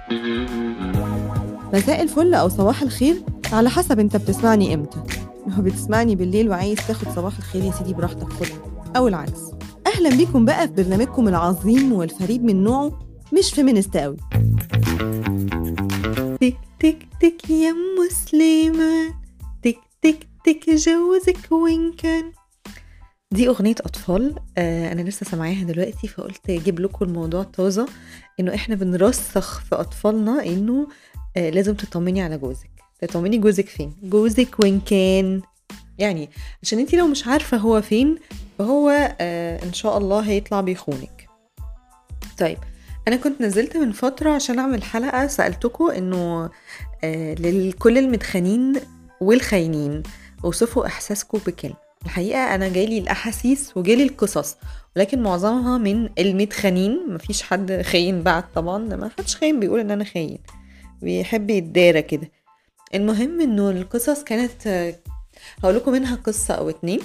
مساء الفل أو صباح الخير على حسب أنت بتسمعني إمتى لو بتسمعني بالليل وعايز تاخد صباح الخير يا سيدي براحتك خدها أو العكس أهلا بيكم بقى في برنامجكم العظيم والفريد من نوعه مش فيمينست قوي تك تك تك يا ام سليمان تك تك تك جوزك وين كان دي أغنية أطفال آه أنا لسه سامعاها دلوقتي فقلت أجيب لكم الموضوع طازة إنه إحنا بنرسخ في أطفالنا إنه آه لازم تطمني على جوزك تطمني جوزك فين جوزك وين كان يعني عشان انتي لو مش عارفة هو فين فهو آه إن شاء الله هيطلع بيخونك طيب أنا كنت نزلت من فترة عشان أعمل حلقة سألتكم إنه آه لكل المتخانين والخاينين اوصفوا إحساسكم بكلمة الحقيقة أنا جالي الأحاسيس وجالي القصص ولكن معظمها من المتخانين مفيش حد خاين بعد طبعا ما حدش خاين بيقول إن أنا خاين بيحب يتدارى كده المهم إنه القصص كانت آه، هقول لكم منها قصة أو اتنين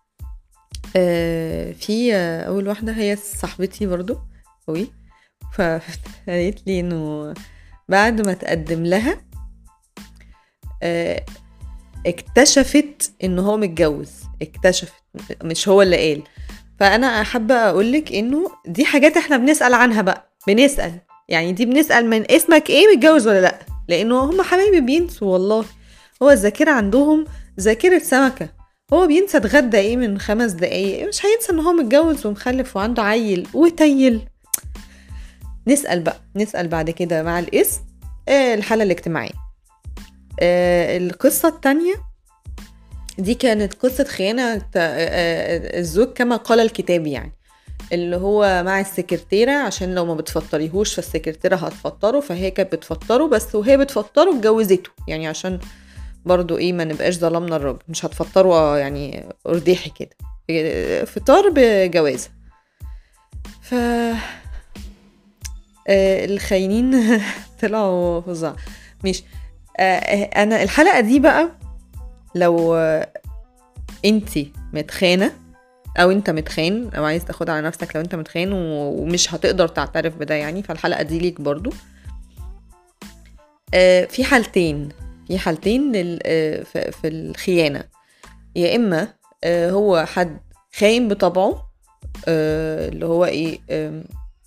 آه، في آه، أول واحدة هي صاحبتي برضو قوي فقالت لي إنه بعد ما تقدم لها آه، اكتشفت إنه هو متجوز اكتشفت مش هو اللي قال فأنا حابة أقولك إنه دي حاجات إحنا بنسأل عنها بقى بنسأل يعني دي بنسأل من اسمك إيه متجوز ولا لأ لأنه هم حبايبي بينسوا والله هو الذاكرة عندهم ذاكرة سمكة هو بينسى اتغدى ايه من خمس دقايق مش هينسى ان هو متجوز ومخلف وعنده عيل وتيل نسأل بقى نسأل بعد كده مع الاسم آه الحالة الاجتماعية آه القصة التانية دي كانت قصة خيانة آه، آه، الزوج كما قال الكتاب يعني اللي هو مع السكرتيرة عشان لو ما بتفطريهوش فالسكرتيرة هتفطره فهي كانت بتفطره بس وهي بتفطره اتجوزته يعني عشان برضو ايه ما نبقاش ظلمنا الراجل مش هتفطروا آه، يعني ارداحي كده فطار بجوازة ف آه، الخاينين طلعوا فظاع مش آه، انا الحلقة دي بقى لو انتي متخانة او انت متخان او عايز تاخد على نفسك لو انت متخان و- ومش هتقدر تعترف بده يعني فالحلقة دي ليك برضو آه، في حالتين في حالتين لل... آه، في في الخيانة يا إما آه، هو حد خاين بطبعه آه، اللي هو إيه آم،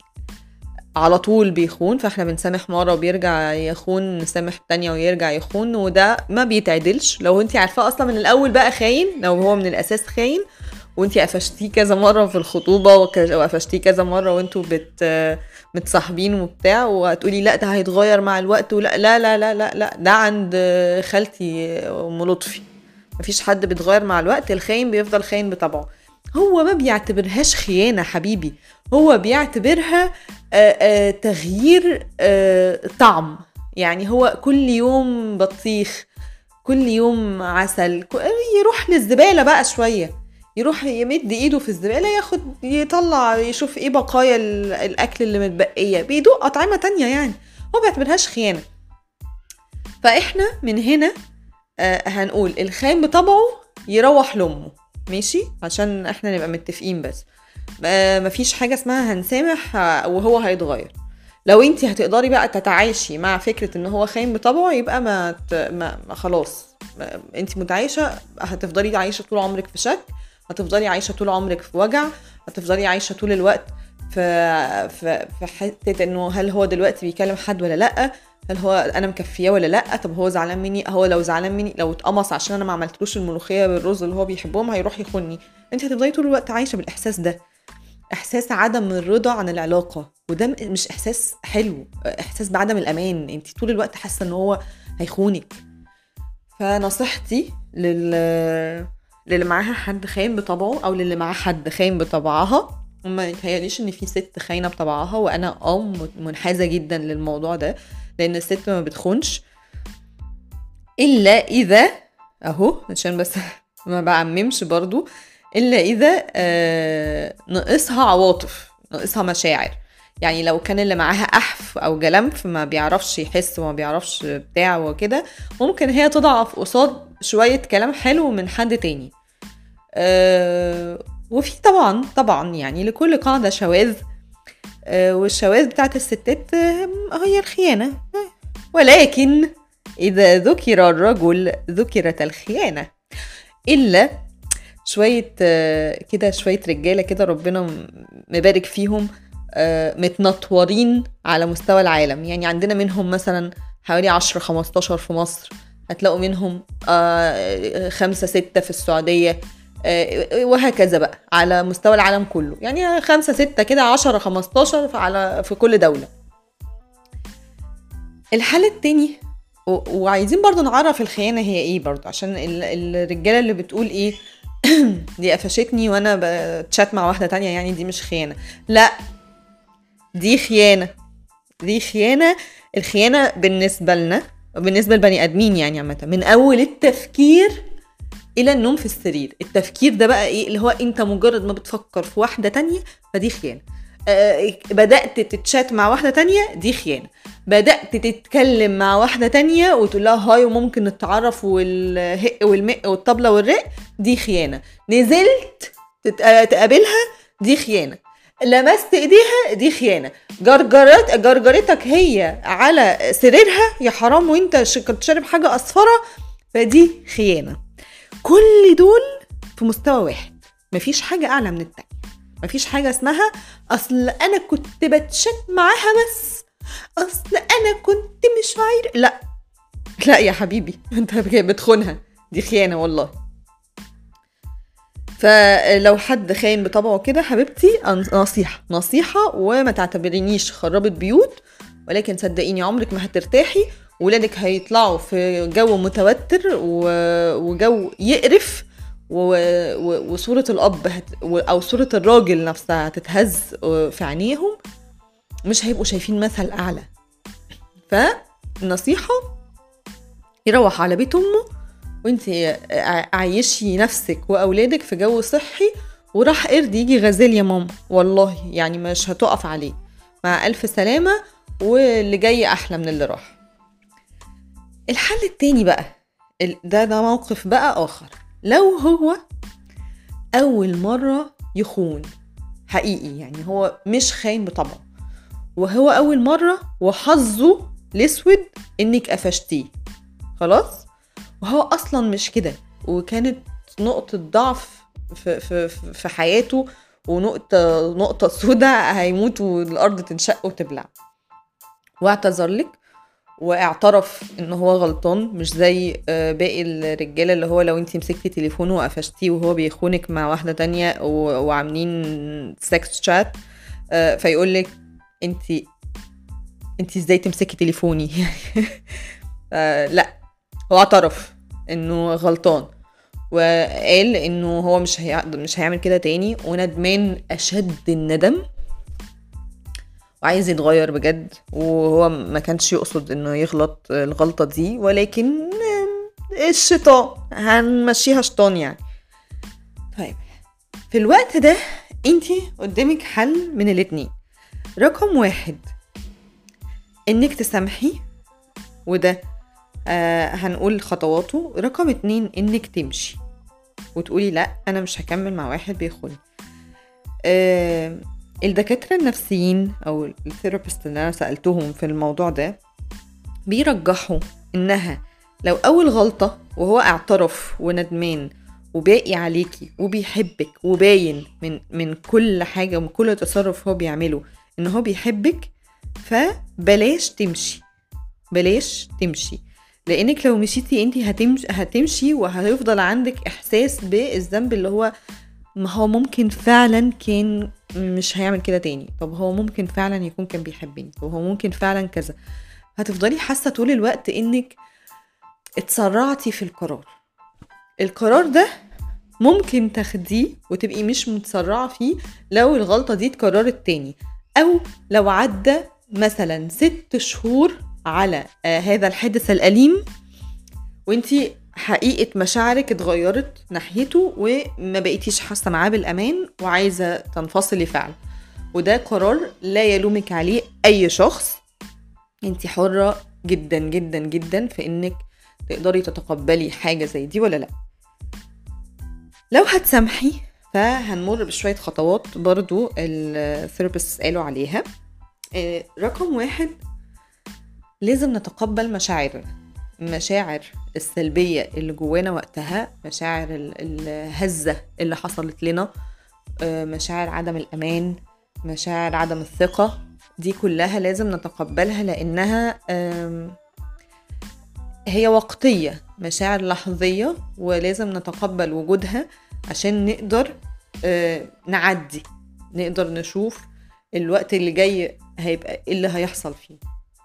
على طول بيخون فاحنا بنسامح مرة وبيرجع يخون نسامح التانية ويرجع يخون وده ما بيتعدلش لو انت عارفاه اصلا من الاول بقى خاين لو هو من الاساس خاين وانت قفشتيه كذا مرة في الخطوبة وك- وقفشتيه كذا مرة وانتوا بت متصاحبين وبتاع وهتقولي لا ده هيتغير مع الوقت ولا لا لا لا لا لا ده عند خالتي ام لطفي مفيش حد بيتغير مع الوقت الخاين بيفضل خاين بطبعه هو ما بيعتبرهاش خيانة حبيبي هو بيعتبرها آه، آه، تغيير آه، طعم يعني هو كل يوم بطيخ كل يوم عسل ك- يروح للزبالة بقى شوية يروح يمد ايده في الزبالة ياخد يطلع يشوف ايه بقايا ال- الاكل اللي متبقية بيدوق اطعمة تانية يعني هو بيعتبرهاش خيانة فاحنا من هنا آه هنقول الخاين بطبعه يروح لامه ماشي عشان احنا نبقى متفقين بس آه مفيش حاجة اسمها هنسامح آه، وهو هيتغير لو انت هتقدري بقى تتعايشي مع فكرة ان هو خاين بطبعه يبقى ما, ت... ما... ما خلاص ما... انت متعايشة هتفضلي عايشة طول عمرك في شك هتفضلي عايشة طول عمرك في وجع هتفضلي عايشة طول الوقت في في في حتة انه هل هو دلوقتي بيكلم حد ولا لأ هل هو انا مكفياه ولا لا طب هو زعلان مني هو لو زعلان مني لو اتقمص عشان انا ما عملتلوش الملوخيه بالرز اللي هو بيحبهم هيروح يخوني انت هتفضلي طول الوقت عايشه بالاحساس ده احساس عدم الرضا عن العلاقه وده م- مش احساس حلو احساس بعدم الامان انت طول الوقت حاسه ان هو هيخونك فنصيحتي لل للي معاها حد خاين بطبعه او للي معاه حد خاين بطبعها وما يتهيأليش ان في ست خاينه بطبعها وانا اه م- منحازه جدا للموضوع ده لان الست ما بتخونش الا اذا اهو عشان بس ما بعممش برضو الا اذا آه ناقصها عواطف ناقصها مشاعر يعني لو كان اللي معاها احف او جلمف ما بيعرفش يحس وما بيعرفش بتاع وكده ممكن هي تضعف قصاد شويه كلام حلو من حد تاني آه وفي طبعا طبعا يعني لكل قاعده شواذ آه، والشواذ بتاعت الستات آه، هي الخيانة ولكن إذا ذكر الرجل ذكرت الخيانة إلا شوية آه، كده شوية رجالة كده ربنا م- مبارك فيهم آه، متنطورين على مستوى العالم يعني عندنا منهم مثلا حوالي 10 15 في مصر هتلاقوا منهم آه، خمسة ستة في السعودية آه، وهكذا بقى على مستوى العالم كله يعني خمسة ستة كده عشرة خمستاشر في- على في كل دولة الحل التاني و- وعايزين برضو نعرف الخيانة هي ايه برضو عشان ال- الرجالة اللي بتقول ايه دي قفشتني وانا بتشات مع واحدة تانية يعني دي مش خيانة لا دي خيانة دي خيانة الخيانة بالنسبة لنا بالنسبة لبني ادمين يعني عامة من اول التفكير الى النوم في السرير التفكير ده بقى ايه اللي هو انت مجرد ما بتفكر في واحده تانية فدي خيانه آه بدات تتشات مع واحده تانية دي خيانه بدات تتكلم مع واحده تانية وتقول لها هاي وممكن نتعرف والهق والمق والطبله والرق دي خيانه نزلت تت- آه، تقابلها دي خيانه لمست ايديها دي خيانه جرجرت جرجرتك هي على سريرها يا حرام وانت ش- كنت شارب حاجه اصفره فدي خيانه كل دول في مستوى واحد مفيش حاجة أعلى من التانية مفيش حاجة اسمها أصل أنا كنت بتشات معاها بس أصل أنا كنت مش عاير لا لا يا حبيبي أنت بتخونها دي خيانة والله فلو حد خاين بطبعه كده حبيبتي أن- نصيحة نصيحة وما تعتبرينيش خربت بيوت ولكن صدقيني عمرك ما هترتاحي ولادك هيطلعوا في جو متوتر و- وجو يقرف و- و- وصورة الأب هت... و- أو صورة الراجل نفسها هتتهز في عينيهم مش هيبقوا شايفين مثل أعلى فالنصيحة يروح على بيت أمه وانت ع- عيشي نفسك وأولادك في جو صحي وراح قرد يجي غزال يا ماما والله يعني مش هتقف عليه مع ألف سلامة واللي جاي أحلى من اللي راح الحل التاني بقى ال- ده ده موقف بقى آخر لو هو أول مرة يخون حقيقي يعني هو مش خاين بطبعه وهو أول مرة وحظه الأسود إنك قفشتيه خلاص وهو أصلا مش كده وكانت نقطة ضعف في, في, في- في حياته ونقطة نقطة سوداء هيموت والأرض تنشق وتبلع واعتذر لك واعترف ان هو غلطان مش زي آه، باقي الرجاله اللي هو لو انت مسكتي تليفونه وقفشتيه وهو بيخونك مع واحده تانية و- وعاملين سكس شات فيقول لك انت انت ازاي تمسكي تليفوني آه، لا هو اعترف انه غلطان وقال انه هو مش هي... مش هيعمل كده تاني وندمان اشد الندم وعايز يتغير بجد وهو ما كانش يقصد انه يغلط الغلطة دي ولكن آم، الشيطان هنمشيها شيطان يعني طيب في الوقت ده انتي قدامك حل من الاتنين رقم واحد انك تسامحي وده آه هنقول خطواته رقم اتنين انك تمشي وتقولي لا انا مش هكمل مع واحد بيخوني آه الدكاترة النفسيين أو الثيرابيست اللي أنا سألتهم في الموضوع ده بيرجحوا إنها لو أول غلطة وهو اعترف وندمان وباقي عليكي وبيحبك وباين من من كل حاجة ومن كل تصرف هو بيعمله إن هو بيحبك فبلاش تمشي بلاش تمشي لانك لو مشيتي انت هتمشي هتمشي وهيفضل عندك احساس بالذنب اللي هو ما هو ممكن فعلا كان مش هيعمل كده تاني طب هو ممكن فعلا يكون كان بيحبني طب هو ممكن فعلا كذا هتفضلي حاسه طول الوقت انك اتسرعتي في القرار القرار ده ممكن تاخديه وتبقي مش متسرعه فيه لو الغلطه دي اتكررت تاني او لو عدى مثلا ست شهور على آه هذا الحادث الأليم وانتي حقيقة مشاعرك اتغيرت ناحيته وما بقيتيش حاسة معاه بالأمان وعايزة تنفصلي فعلا وده قرار لا يلومك عليه أي شخص انتي حرة جدا جدا جدا في انك تقدري تتقبلي حاجة زي دي ولا لا لو هتسامحي فهنمر بشوية خطوات برضو الثيرابيست قالوا عليها آه، رقم واحد لازم نتقبل مشاعرنا المشاعر السلبية اللي جوانا وقتها مشاعر ال- الهزة اللي حصلت لنا آه، مشاعر عدم الأمان مشاعر عدم الثقة دي كلها لازم نتقبلها لأنها آم، هي وقتية مشاعر لحظية ولازم نتقبل وجودها عشان نقدر آه، نعدي نقدر نشوف الوقت اللي جاي هيبقى ايه اللي هيحصل فيه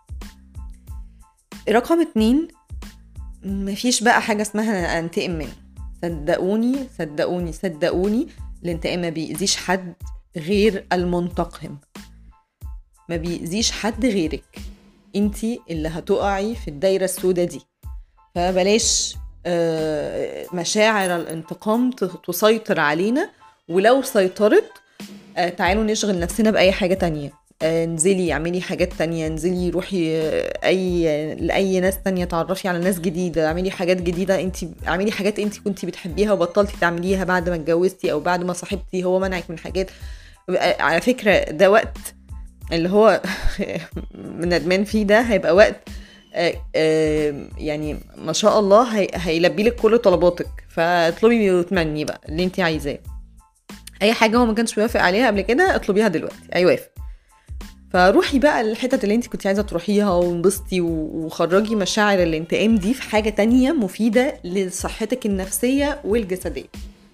رقم اتنين مفيش بقى حاجة اسمها انتقم منه صدقوني صدقوني صدقوني الانتقام ما بيأذيش حد غير المنتقم ما بيأذيش حد غيرك انتي اللي هتقعي في الدايرة السوداء دي فبلاش آه، مشاعر الانتقام ت- تسيطر علينا ولو سيطرت آه، تعالوا نشغل نفسنا بأي حاجة تانية آه، انزلي اعملي حاجات تانية انزلي روحي آه، اي لاي ناس تانية تعرفي على ناس جديدة اعملي حاجات جديدة انت اعملي حاجات انت كنتي بتحبيها وبطلتي تعمليها بعد ما اتجوزتي او بعد ما صاحبتي هو منعك من حاجات آه، على فكرة ده وقت اللي هو ندمان فيه ده هيبقى وقت آه، آه، يعني ما شاء الله هي هيلبي لك كل طلباتك فاطلبي وتمني بقى اللي انت عايزاه اي حاجه هو ما كانش بيوافق عليها قبل كده اطلبيها دلوقتي هيوافق فروحي بقى الحتت اللي انت كنت عايزه تروحيها وانبسطي و- وخرجي مشاعر الانتقام دي في حاجه تانية مفيده لصحتك النفسيه والجسديه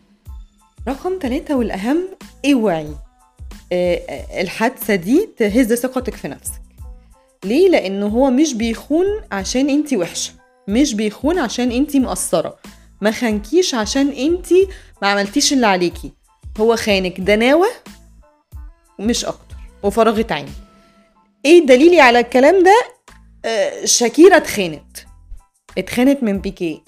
رقم ثلاثة والأهم اوعي آه، آه، الحادثة دي تهز ثقتك في نفسك ليه؟ لأنه هو مش بيخون عشان انتي وحشة مش بيخون عشان انتي مقصرة ما خانكيش عشان انتي ما عملتيش اللي عليكي هو خانك دناوة مش أكتر وفراغة عين ايه دليلي على الكلام ده آه، شاكيرا اتخانت اتخانت من بيكيه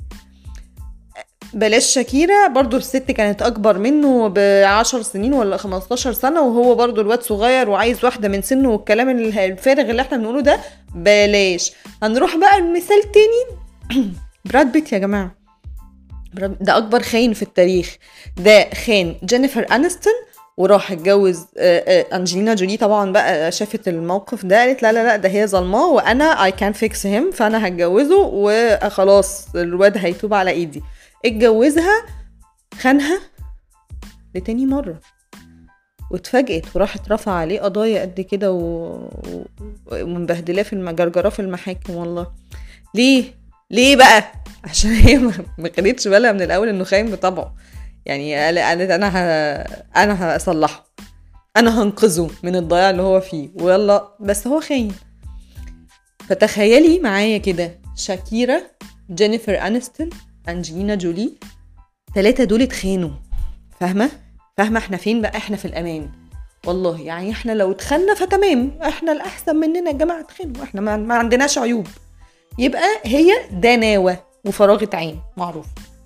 بلاش شاكيرا برضو الست كانت اكبر منه بعشر سنين ولا 15 سنة وهو برضو الواد صغير وعايز واحدة من سنه والكلام ال- الفارغ اللي احنا بنقوله ده بلاش هنروح بقى لمثال تاني براد بيت يا جماعة براد- ده اكبر خاين في التاريخ ده خان جينيفر انستون وراح اتجوز آه، آه، انجلينا جولي طبعا بقى شافت الموقف ده قالت لا لا لا ده هي ظلماه وانا اي كان فيكس هيم فانا هتجوزه وخلاص الواد هيتوب على ايدي اتجوزها خانها لتاني مرة واتفاجئت وراحت رفع عليه قضايا قد كده و... و- ومبهدلاه في المجرجرة في المحاكم والله ليه؟ ليه بقى؟ عشان هي ما ما خدتش بالها من الأول إنه خاين بطبعه يعني قال- قالت أنا ه... أنا هصلحه أنا هنقذه من الضياع اللي هو فيه ويلا بس هو خاين فتخيلي معايا كده شاكيرا جينيفر أنستون أنجلينا جولي تلاتة دول اتخانوا فاهمة؟ فاهمة احنا فين بقى احنا في الأمان والله يعني احنا لو اتخنا فتمام احنا الأحسن مننا يا جماعة اتخانوا احنا ما, ما عندناش عيوب يبقى هي دناوة وفراغة عين معروف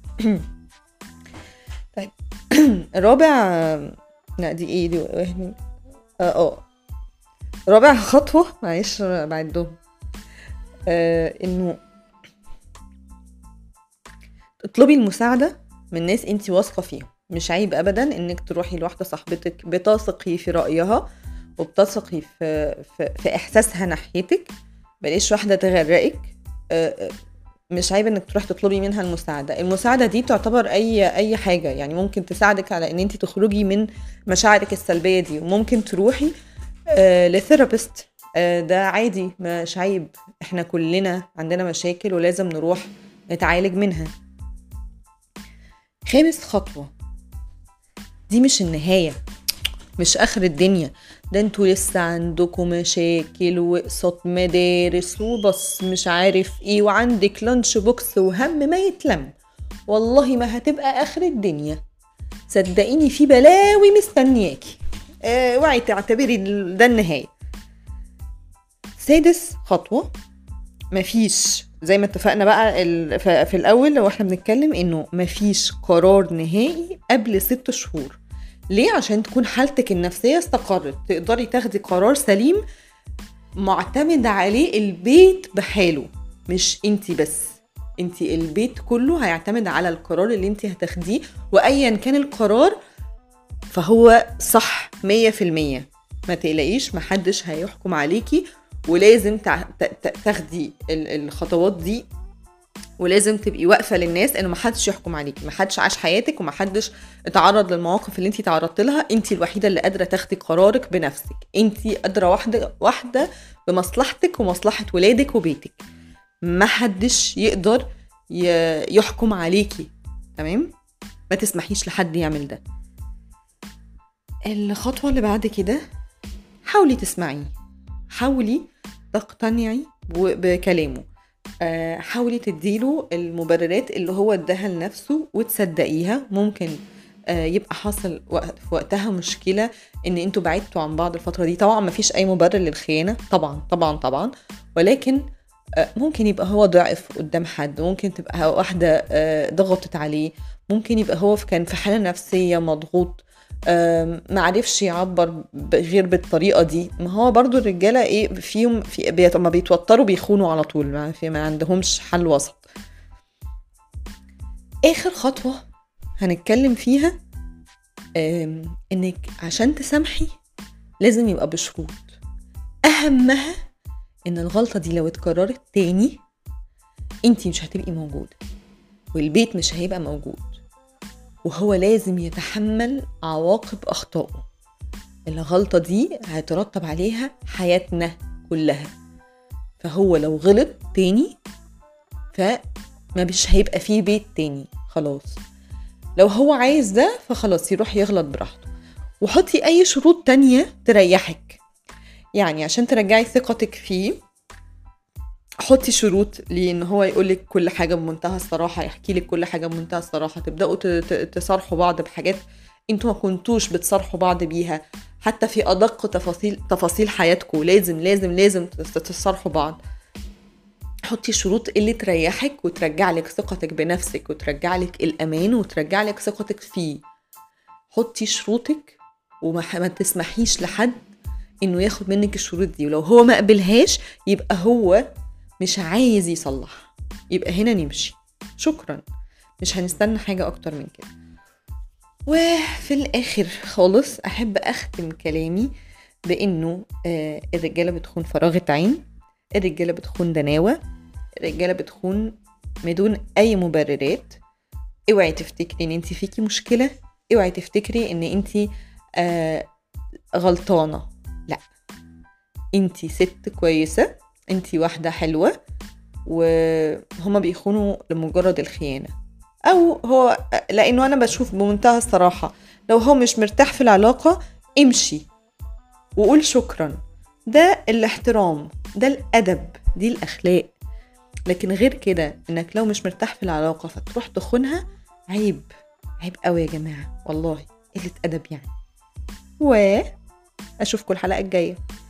طيب رابع لا دي ايه دي واحد اه اه رابع خطوة معلش بعدهم آه انه اطلبي المساعدة من ناس انت واثقة فيهم مش عيب ابدا انك تروحي لواحدة صاحبتك بتثقي في رأيها وبتثقي في, في, في احساسها ناحيتك بلاش واحدة تغرقك آه، آه، مش عيب انك تروح تطلبي منها المساعدة المساعدة دي تعتبر اي اي حاجة يعني ممكن تساعدك على ان انت تخرجي من مشاعرك السلبية دي وممكن تروحي آه لثيرابيست آه ده عادي مش عيب احنا كلنا عندنا مشاكل ولازم نروح نتعالج منها خامس خطوة دي مش النهاية مش آخر الدنيا ده انتوا لسه عندكم مشاكل وقصة مدارس وبص مش عارف ايه وعندك لانش بوكس وهم ما يتلم والله ما هتبقى آخر الدنيا صدقيني في بلاوي مستنياكي آه وعي تعتبري ال- ده النهاية سادس خطوة مفيش زي ما اتفقنا بقى ال- ف- في الأول لو احنا بنتكلم انه مفيش قرار نهائي قبل ست شهور ليه عشان تكون حالتك النفسية استقرت تقدري تاخدي قرار سليم معتمد عليه البيت بحاله مش انتي بس انتي البيت كله هيعتمد على القرار اللي انتي هتاخديه وايا كان القرار فهو صح مية في المية ما تقلقيش محدش هيحكم عليكي ولازم تاخدي الخطوات دي ولازم تبقي واقفه للناس ان محدش يحكم عليكي محدش عاش حياتك ومحدش اتعرض للمواقف اللي انت تعرضت لها انت الوحيده اللي قادره تاخدي قرارك بنفسك انت قادره واحده واحده بمصلحتك ومصلحه ولادك وبيتك محدش يقدر يحكم عليكي تمام ما تسمحيش لحد يعمل ده الخطوه اللي بعد كده حاولي تسمعيه حاولي تقتنعي بكلامه آه، حاولي تديله المبررات اللي هو اداها لنفسه وتصدقيها ممكن آه، يبقى حاصل وقت في وقتها مشكلة ان انتوا بعدتوا عن بعض الفترة دي طبعا مفيش اي مبرر للخيانة طبعا طبعا طبعا ولكن آه، ممكن يبقى هو ضعف قدام حد ممكن تبقى واحدة ضغطت عليه ممكن يبقى هو كان في حالة نفسية مضغوط ما عرفش يعبر غير بالطريقه دي ما هو برضو الرجاله ايه فيهم في بيت ما بيتوتروا بيخونوا على طول ما, في ما عندهمش حل وسط اخر خطوه هنتكلم فيها انك عشان تسامحي لازم يبقى بشروط اهمها ان الغلطه دي لو اتكررت تاني انتي مش هتبقي موجوده والبيت مش هيبقى موجود وهو لازم يتحمل عواقب أخطائه الغلطة دي هيترتب عليها حياتنا كلها فهو لو غلط تاني فما مش هيبقى فيه بيت تاني خلاص لو هو عايز ده فخلاص يروح يغلط براحته وحطي أي شروط تانية تريحك يعني عشان ترجعي ثقتك فيه حطي شروط لان هو يقول لك كل حاجه بمنتهى الصراحه يحكي لك كل حاجه بمنتهى الصراحه تبداوا تصارحوا بعض بحاجات انتوا ما كنتوش بتصارحوا بعض بيها حتى في ادق تفاصيل تفاصيل حياتكم لازم لازم لازم تصارحوا بعض حطي شروط اللي تريحك وترجع لك ثقتك بنفسك وترجع لك الامان وترجع لك ثقتك فيه حطي شروطك وما تسمحيش لحد انه ياخد منك الشروط دي ولو هو ما قبلهاش يبقى هو مش عايز يصلح يبقى هنا نمشي شكرا مش هنستنى حاجة أكتر من كده وفي الآخر خالص أحب أختم كلامي بإنه آه الرجالة بتخون فراغة عين الرجالة بتخون دناوة الرجالة بتخون بدون أي مبررات اوعي تفتكري ان انت فيكي مشكلة اوعي تفتكري ان انت آه غلطانة لا انت ست كويسة انت واحده حلوه وهما بيخونوا لمجرد الخيانه او هو لانه انا بشوف بمنتهى الصراحه لو هو مش مرتاح في العلاقه امشي وقول شكرا ده الاحترام ده الادب دي الاخلاق لكن غير كده انك لو مش مرتاح في العلاقه فتروح تخونها عيب عيب قوي يا جماعه والله قله ادب يعني و اشوفكم الحلقه الجايه